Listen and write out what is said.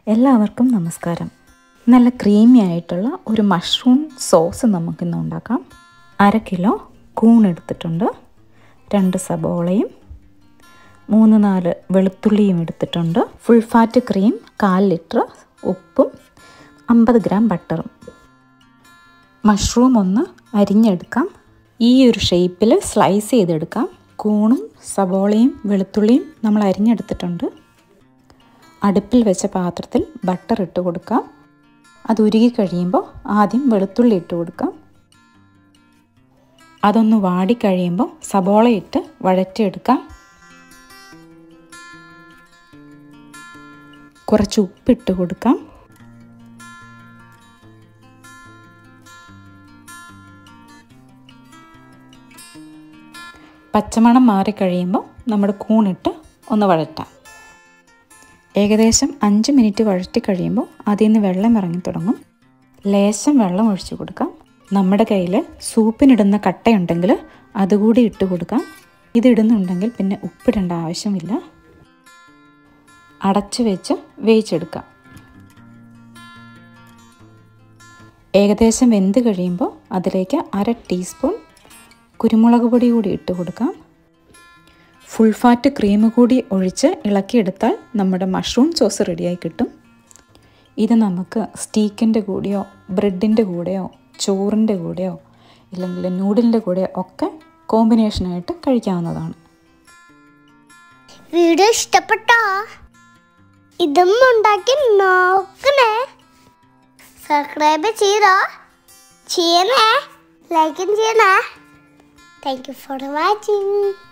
എല്ലാവർക്കും നമസ്കാരം നല്ല ക്രീമി ആയിട്ടുള്ള ഒരു മഷ്റൂം സോസ് നമുക്കിന്ന് ഉണ്ടാക്കാം അര കിലോ കൂൺ എടുത്തിട്ടുണ്ട് രണ്ട് സബോളയും മൂന്ന് നാല് വെളുത്തുള്ളിയും എടുത്തിട്ടുണ്ട് ഫുൾ ഫാറ്റ് ക്രീം കാൽ ലിറ്റർ ഉപ്പും അമ്പത് ഗ്രാം ബട്ടറും മഷ്റൂം ഒന്ന് അരിഞ്ഞെടുക്കാം ഈ ഒരു ഷേപ്പിൽ സ്ലൈസ് ചെയ്തെടുക്കാം കൂണും സബോളയും വെളുത്തുള്ളിയും നമ്മൾ അരിഞ്ഞെടുത്തിട്ടുണ്ട് അടുപ്പിൽ വെച്ച പാത്രത്തിൽ ബട്ടർ ഇട്ട് കൊടുക്കാം അത് ഉരുകി കഴിയുമ്പോൾ ആദ്യം വെളുത്തുള്ളി ഇട്ട് കൊടുക്കാം അതൊന്ന് വാടി കഴിയുമ്പോൾ സബോള ഇട്ട് വഴറ്റിയെടുക്കാം കുറച്ച് ഉപ്പിട്ട് കൊടുക്കാം പച്ചമണം മാറിക്കഴിയുമ്പോൾ നമ്മുടെ കൂണിട്ട് ഒന്ന് വഴറ്റാം ഏകദേശം അഞ്ച് മിനിറ്റ് വഴറ്റി കഴിയുമ്പോൾ അതിൽ നിന്ന് വെള്ളം ഇറങ്ങി തുടങ്ങും ലേശം വെള്ളം ഒഴിച്ചു കൊടുക്കാം നമ്മുടെ കയ്യിൽ സൂപ്പിനിടുന്ന കട്ടയുണ്ടെങ്കിൽ അതുകൂടി ഇട്ട് കൊടുക്കാം ഇതിടുന്നുണ്ടെങ്കിൽ പിന്നെ ഉപ്പിടേണ്ട ആവശ്യമില്ല അടച്ചു വെച്ച് വേവിച്ചെടുക്കാം ഏകദേശം വെന്ത് കഴിയുമ്പോൾ അതിലേക്ക് അര ടീസ്പൂൺ കുരുമുളക് പൊടി കൂടി ഇട്ട് കൊടുക്കാം ഫുൾ ഫാറ്റ് ക്രീം കൂടി ഒഴിച്ച് ഇളക്കിയെടുത്താൽ നമ്മുടെ മഷ്റൂം സോസ് റെഡിയായി കിട്ടും ഇത് നമുക്ക് സ്റ്റീക്കിൻ്റെ കൂടെയോ ബ്രെഡിൻ്റെ കൂടെയോ ചോറിൻ്റെ കൂടെയോ ഇല്ലെങ്കിൽ നൂഡിലിൻ്റെ കൂടെയോ ഒക്കെ കോമ്പിനേഷനായിട്ട് കഴിക്കാവുന്നതാണ് വീഡിയോ ഇഷ്ടപ്പെട്ടോ ഇതും ഉണ്ടാക്കി നോക്കണേ സബ്സ്ക്രൈബ് ചെയ്തോ ചെയ്യണേ ലൈക്കും ചെയ്യണേ താങ്ക് യു ഫോർ വാച്ചിങ്